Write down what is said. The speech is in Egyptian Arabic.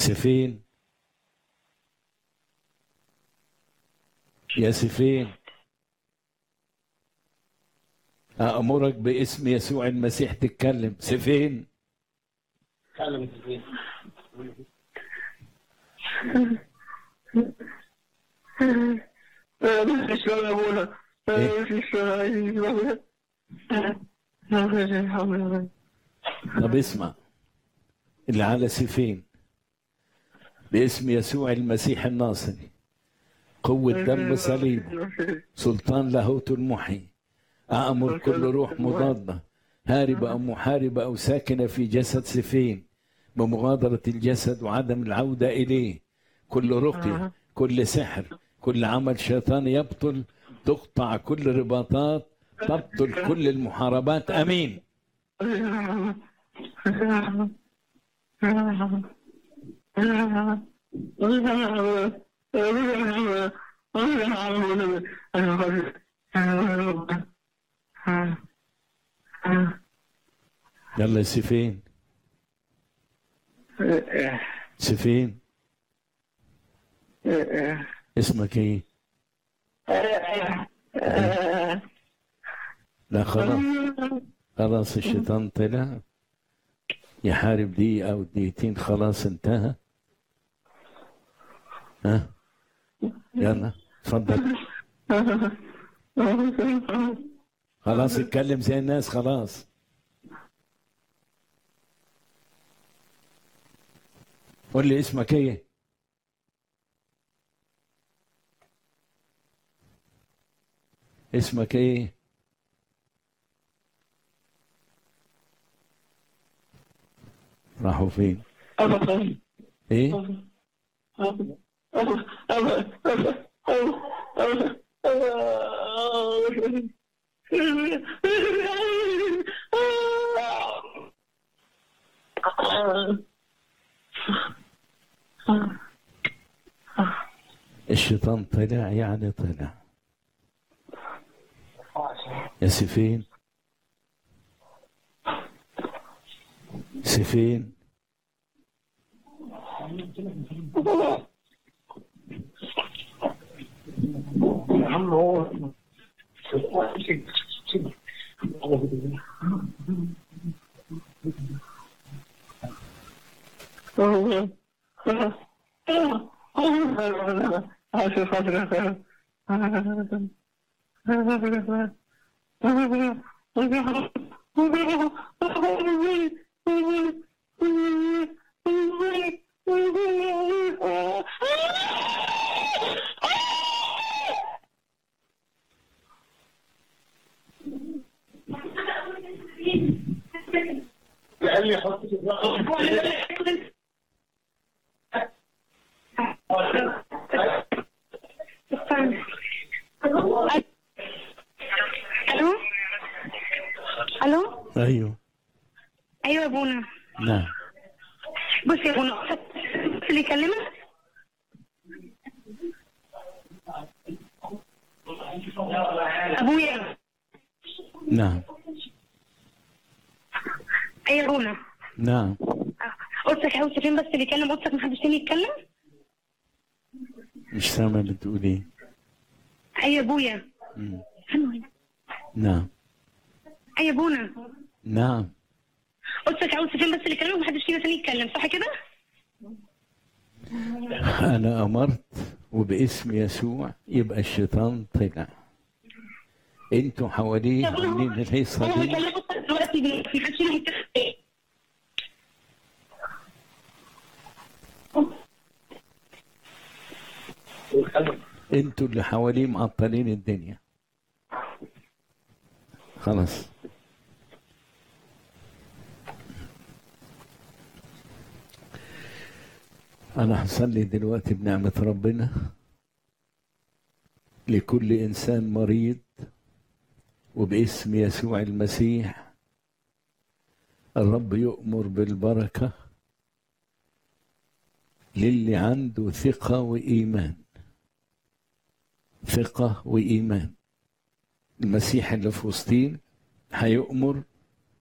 سفين يا سفين أأمرك باسم يسوع المسيح تتكلم سفين كلم سفين مش يا ابونا مش طب اسمع اللي على سيفين باسم يسوع المسيح الناصري قوة دم صليبه سلطان لاهوت المحي أأمر كل روح مضادة هاربة أو محاربة أو ساكنة في جسد سفين بمغادرة الجسد وعدم العودة إليه كل رقية كل سحر كل عمل شيطاني يبطل تقطع كل رباطات تبطل كل المحاربات أمين يلا يا سيفين سيفين اسمك ايه لا خلاص خلاص الشيطان طلع يحارب دقيقة أو دقيقتين خلاص انتهى ها يلا اتفضل خلاص اتكلم زي الناس خلاص قول لي اسمك ايه اسمك ايه راحوا فين ايه الشيطان طلع يعني طلع يا سيفين سيفين يا عم هو قال لي حط الو الو ايوه ايوه يا ابونا نعم بص يا ابونا اللي يكلمك ابويا نعم ايوه يا ابونا نعم قلتك عاوز فين بس اللي يكلم قلتك محدش تاني يتكلم مش سامع بتقول ايه ايوه يا ابويا مم. أنا- نعم ايوه يا ابونا نعم قلتك عاوز فين بس اللي يكلم محدش فينا تاني يتكلم صح كده أنا أمرت وباسم يسوع يبقى الشيطان طلع انتوا حواليه يا ابونا عاملين الهيصة انا دي هكلمك دلوقتي محدش فينا يتكلم انتوا اللي حواليه معطلين الدنيا خلاص أنا هصلي دلوقتي بنعمة ربنا لكل إنسان مريض وباسم يسوع المسيح الرب يؤمر بالبركة للي عنده ثقة وإيمان ثقة وإيمان المسيح اللي في وسطين هيؤمر